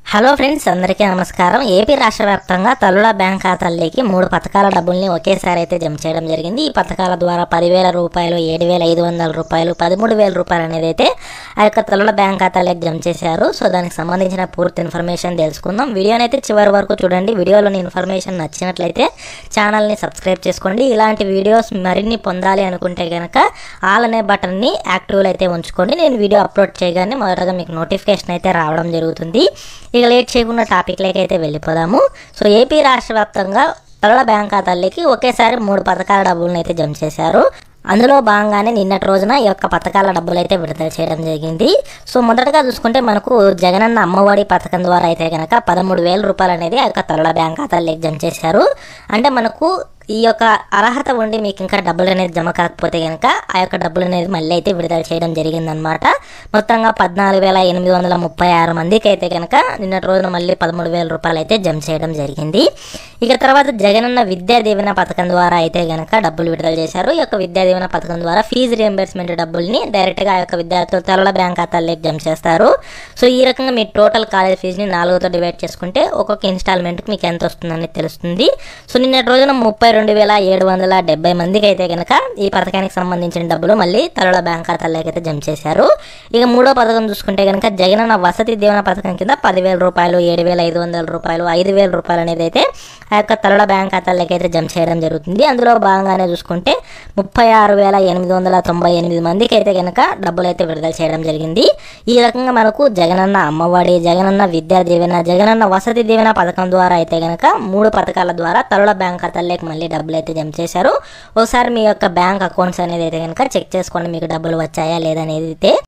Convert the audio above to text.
hello friends అందరికీ నమస్కారం AP రాష్ట్ర వ్యాప్తంగా తల్లుల బ్యాంక్ ఖాతాల్లోకి మూడు పథకాల డబ్బుల్ని ఒకేసారి అయితే జమ చేయడం జరిగింది ఈ పథకాల ద్వారా పదివేల రూపాయలు ఏడు వేల ఐదు వందల రూపాయలు పదమూడు వేల రూపాయలు అనేది అయితే ఆ యొక్క తల్లుల బ్యాంక్ ఖాతాలోకి జమ చేశారు సో దానికి సంబంధించిన పూర్తి ఇన్ఫర్మేషన్ తెలుసుకుందాం వీడియోని అయితే చివరి వరకు చూడండి వీడియోలోని ఇన్ఫర్మేషన్ నచ్చినట్లయితే ఛానల్ని సబ్స్క్రైబ్ చేసుకోండి ఇలాంటి వీడియోస్ మరిన్ని పొందాలి అనుకుంటే కనుక ఆల్ అనే బటన్ని యాక్టివ్లో అయితే ఉంచుకోండి నేను వీడియో అప్లోడ్ చేయగానే మొదటగా మీకు నోటిఫికేషన్ అయితే రావడం జరుగుతుంది ఇక లేట్ చేయకుండా టాపిక్లోకి అయితే వెళ్ళిపోదాము సో ఏపీ రాష్ట్ర వ్యాప్తంగా తరల బ్యాంక్ ఖాతాలకి ఒకేసారి మూడు పథకాల డబ్బులను అయితే జమ చేశారు అందులో భాగంగానే నిన్నటి రోజున ఈ యొక్క పథకాల డబ్బులు అయితే విడుదల చేయడం జరిగింది సో మొదటగా చూసుకుంటే మనకు జగనన్న అమ్మఒడి పథకం ద్వారా అయితే కనుక పదమూడు వేల రూపాయలు అనేది ఆ యొక్క తరల బ్యాంక్ ఖాతాలకు జమ చేశారు అంటే మనకు ఈ యొక్క అర్హత ఉండి మీకు ఇంకా డబ్బులు అనేది జమ కాకపోతే కనుక ఆ యొక్క డబ్బులు అనేది మళ్ళీ అయితే విడుదల చేయడం జరిగిందనమాట మొత్తంగా పద్నాలుగు వేల ఎనిమిది వందల ముప్పై ఆరు మందికి అయితే కనుక నిన్నటి రోజున మళ్ళీ పదమూడు వేల రూపాయలు అయితే జమ చేయడం జరిగింది ఇక తర్వాత జగనన్న విద్యా దీవెన పథకం ద్వారా అయితే కనుక డబ్బులు విడుదల చేశారు ఈ యొక్క విద్యా దీవెన పథకం ద్వారా ఫీజు రియంబర్స్మెంట్ డబ్బుల్ని డైరెక్ట్గా ఆ యొక్క విద్యార్థులు తరల బ్యాంక్ ఖాతాల్లోకి జమ చేస్తారు సో ఈ రకంగా మీ టోటల్ కాలేజ్ ఫీజుని నాలుగుతో డివైడ్ చేసుకుంటే ఒక్కొక్క ఇన్స్టాల్మెంట్కి మీకు ఎంత వస్తుందని తెలుస్తుంది సో నిన్నటి రోజున ముప్పై రెండు వేల ఏడు వందల డెబ్బై మందికి అయితే కనుక ఈ పథకానికి సంబంధించిన డబ్బులు మళ్ళీ తరల బ్యాంక్ ఖాతాల్లోకి అయితే జమ చేశారు ఇక మూడో పథకం చూసుకుంటే కనుక జగనన్న వసతి దీవెన పథకం కింద పదివేల రూపాయలు ఏడు వేల ఐదు వందల రూపాయలు ఐదు వేల రూపాయలు అనేది అయితే ఆ యొక్క తరల బ్యాంక్ ఖాతాల్లోకి అయితే జమ చేయడం జరుగుతుంది అందులో భాగంగానే చూసుకుంటే ముప్పై ఆరు వేల ఎనిమిది వందల తొంభై ఎనిమిది మందికి అయితే కనుక డబ్బులు అయితే విడుదల చేయడం జరిగింది ఈ రకంగా మనకు జగనన్న అమ్మఒడి జగనన్న విద్యా దీవెన జగనన్న వసతి దీవెన పథకం ద్వారా అయితే కనుక మూడు పథకాల ద్వారా తరుల బ్యాంక్ ఖాతాల్లోకి మళ్ళీ డబ్బులు అయితే జమ చేశారు ఒకసారి మీ యొక్క బ్యాంక్ అకౌంట్స్ అనేది అయితే కనుక చెక్ చేసుకోండి మీకు డబ్బులు వచ్చాయా లేదనేది అయితే